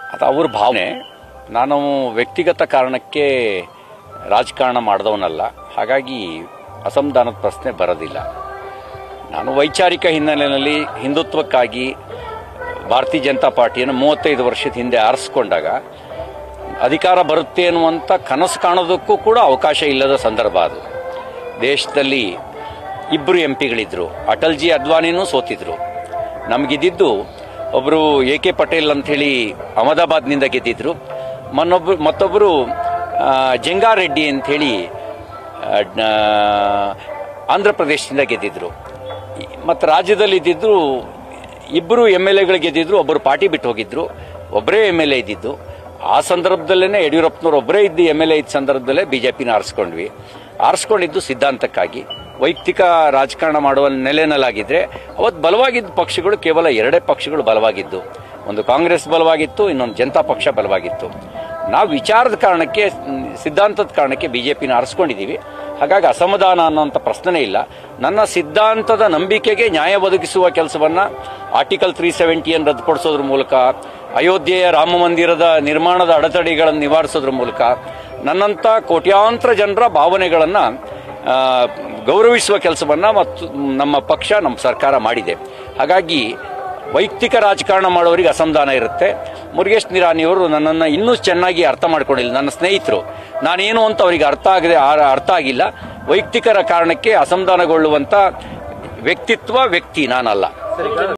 ಅದು ಅವ್ರ ಭಾವನೆ ನಾನು ವ್ಯಕ್ತಿಗತ ಕಾರಣಕ್ಕೆ ರಾಜಕಾರಣ ಮಾಡಿದವನಲ್ಲ ಹಾಗಾಗಿ ಅಸಮಾಧಾನದ ಪ್ರಶ್ನೆ ಬರೋದಿಲ್ಲ ನಾನು ವೈಚಾರಿಕ ಹಿನ್ನೆಲೆಯಲ್ಲಿ ಹಿಂದುತ್ವಕ್ಕಾಗಿ ಭಾರತೀಯ ಜನತಾ ಪಾರ್ಟಿಯನ್ನು ಮೂವತ್ತೈದು ವರ್ಷದ ಹಿಂದೆ ಆರಿಸ್ಕೊಂಡಾಗ ಅಧಿಕಾರ ಬರುತ್ತೆ ಅನ್ನುವಂಥ ಕನಸು ಕಾಣೋದಕ್ಕೂ ಕೂಡ ಅವಕಾಶ ಇಲ್ಲದ ಸಂದರ್ಭ ಅದು ದೇಶದಲ್ಲಿ ಇಬ್ಬರು ಎಂ ಪಿಗಳಿದ್ರು ಅಟಲ್ಜಿ ಅದ್ವಾನಿನೂ ಸೋತಿದ್ರು ನಮಗಿದ್ದಿದ್ದು ಒಬ್ಬರು ಎ ಕೆ ಪಟೇಲ್ ಅಂಥೇಳಿ ಅಹಮದಾಬಾದ್ನಿಂದ ಗೆದ್ದಿದ್ರು ಮನ್ನೊಬ್ಬರು ಮತ್ತೊಬ್ಬರು ಆ, ಜಂಗಾರೆಡ್ಡಿ ಅಂಥೇಳಿ ಆ, ಆಂಧ್ರ ಪ್ರದೇಶದಿಂದ ಗೆದ್ದಿದ್ರು ಮತ್ತು ರಾಜ್ಯದಲ್ಲಿ ಇದ್ದಿದ್ದು ಇಬ್ಬರು ಎಮ್ ಎಲ್ ಎಗಳು ಗೆದ್ದಿದ್ರು ಒಬ್ಬರು ಪಾರ್ಟಿ ಬಿಟ್ಟು ಹೋಗಿದ್ರು ಒಬ್ಬರೇ ಎಮ್ ಎಲ್ ಎ ಇದ್ದಿದ್ದು ಆ ಸಂದರ್ಭದಲ್ಲೇ ಯಡಿಯೂರಪ್ಪನವ್ರು ಒಬ್ಬರೇ ಇದ್ದು ಎಮ್ ಎಲ್ ಎ ಇದ್ದ ಸಂದರ್ಭದಲ್ಲೇ ಬಿಜೆಪಿನ ಆರಿಸ್ಕೊಂಡ್ವಿ ಆರಿಸ್ಕೊಂಡಿದ್ದು ಸಿದ್ಧಾಂತಕ್ಕಾಗಿ ವೈಯಕ್ತಿಕ ರಾಜಕಾರಣ ಮಾಡುವ ನೆಲೆನಲ್ಲಾಗಿದ್ರೆ ಅವತ್ತು ಬಲವಾಗಿದ್ದ ಪಕ್ಷಗಳು ಕೇವಲ ಎರಡೇ ಪಕ್ಷಗಳು ಬಲವಾಗಿದ್ದು ಒಂದು ಕಾಂಗ್ರೆಸ್ ಬಲವಾಗಿತ್ತು ಇನ್ನೊಂದು ಜನತಾ ಪಕ್ಷ ಬಲವಾಗಿತ್ತು ನಾವು ವಿಚಾರದ ಕಾರಣಕ್ಕೆ ಮ್, ಸಿದ್ಧಾಂತದ ಕಾರಣಕ್ಕೆ ಬಿಜೆಪಿನ ಆರಿಸ್ಕೊಂಡಿದ್ದೀವಿ ಹಾಗಾಗಿ ಅಸಮಾಧಾನ ಅನ್ನೋಂಥ ಪ್ರಶ್ನೆ ಇಲ್ಲ ನನ್ನ ಸಿದ್ಧಾಂತದ ನಂಬಿಕೆಗೆ ನ್ಯಾಯ ಒದಗಿಸುವ ಕೆಲಸವನ್ನ ಆರ್ಟಿಕಲ್ ತ್ರೀ ಸೆವೆಂಟಿಯನ್ನು ರದ್ದುಪಡಿಸೋದ್ರ ಮೂಲಕ ಅಯೋಧ್ಯೆಯ ರಾಮ ಮಂದಿರದ ನಿರ್ಮಾಣದ ಅಡೆತಡೆಗಳನ್ನು ನಿವಾರಿಸೋದ್ರ ಮೂಲಕ ನನ್ನಂಥ ಕೋಟ್ಯಾಂತರ ಜನರ ಭಾವನೆಗಳನ್ನು ಆ, ಗೌರವಿಸುವ ಕೆಲಸವನ್ನ ಮತ್ತು ನಮ್ಮ ಪಕ್ಷ ನಮ್ಮ ಸರ್ಕಾರ ಮಾಡಿದೆ ಹಾಗಾಗಿ ವೈಯಕ್ತಿಕ ರಾಜಕಾರಣ ಮಾಡೋರಿಗೆ ಅಸಮಾಧಾನ ಇರುತ್ತೆ ಮುರುಗೇಶ್ ನಿರಾಣಿಯವರು ನನ್ನನ್ನು ಇನ್ನೂ ಚೆನ್ನಾಗಿ ಅರ್ಥ ಮಾಡ್ಕೊಂಡಿಲ್ಲ ನನ್ನ ಸ್ನೇಹಿತರು ನಾನೇನು ಅಂತ ಅವರಿಗೆ ಅರ್ಥ ಆಗದೆ ಆ- ಅರ್ಥ ಆಗಿಲ್ಲ ವೈಯಕ್ತಿಕ ಕಾರಣಕ್ಕೆ ಅಸಮಾಧಾನಗೊಳ್ಳುವಂತ ವ್ಯಕ್ತಿತ್ವ ವ್ಯಕ್ತಿ ನಾನಲ್ಲ